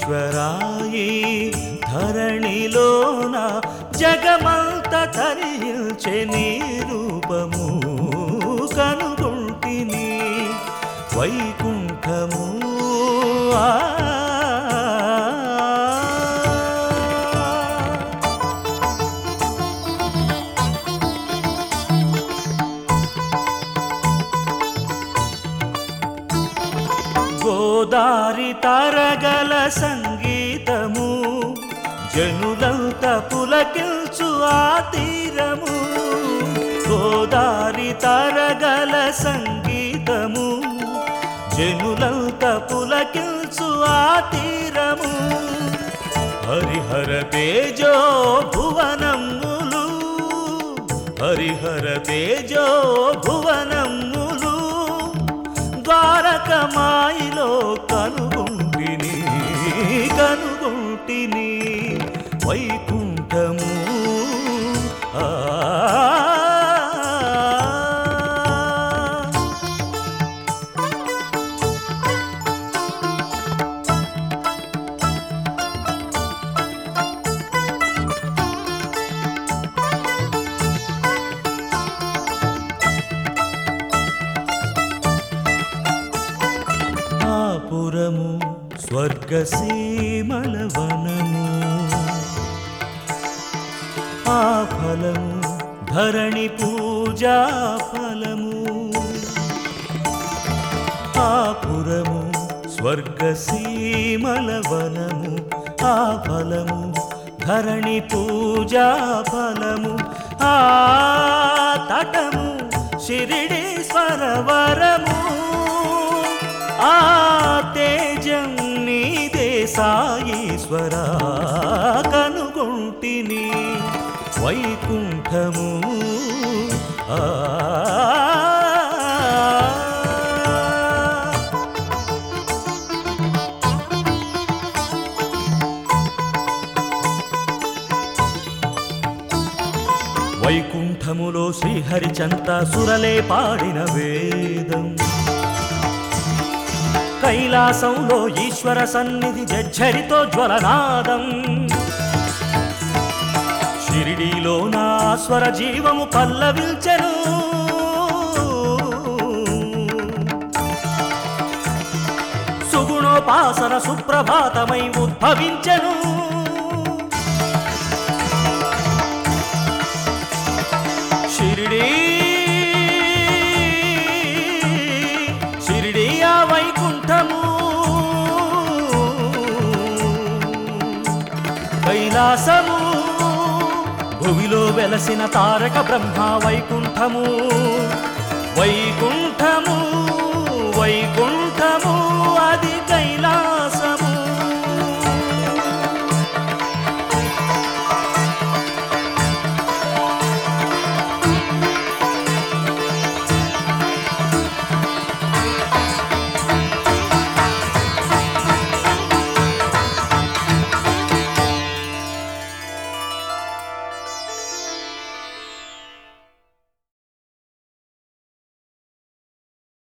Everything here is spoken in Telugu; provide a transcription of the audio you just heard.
ఈశ్వరాయి ధరణిలోన జగమంత తరించే నీ రూపము కనుగొంటిని వైకుంఠము ఆ గోదారి తరగల సంగీతము జనులంత పులకిల్చు ఆ తీరము గోదారి తరగల సంగీతము జనులంత పులకిల్చు ఆ తీరము హరిహర తేజో భువనములు హరిహర తేజో భువనములు ద్వారకమాయిలో కనుగొంటిని కనుగొంటిని వైకుంఠము ఆ ఆపురము స్వర్గసీమల వనము ఆ ఫలము ధరణి పూజా ఫలము ఆపురము స్వర్గసీమల వనము ఆ ఫలము ధరణి పూజా ఫలము ఆ తటము షిరిడి స్వరవరము ఆ తేజం నీదే సాయీశ్వరా కనుగొంటిని వైకుంఠము ఆ వైకుంఠములో శ్రీహరిచంత సురలే పాడిన వేదం కైలాసంలో ఈశ్వర సన్నిధి జజ్జరితో జ్వలనాదం షిరిడీలో నా స్వర జీవము పల్లవిల్చెను సుగుణోపాసన సుప్రభాతమై ఉద్భవించెను షిరిడీ షిరిడీ ఆ వైకుంఠము కైలాసము భువిలో వెలసిన తారక బ్రహ్మ వైకుంఠము వైకుంఠము వైకుంఠము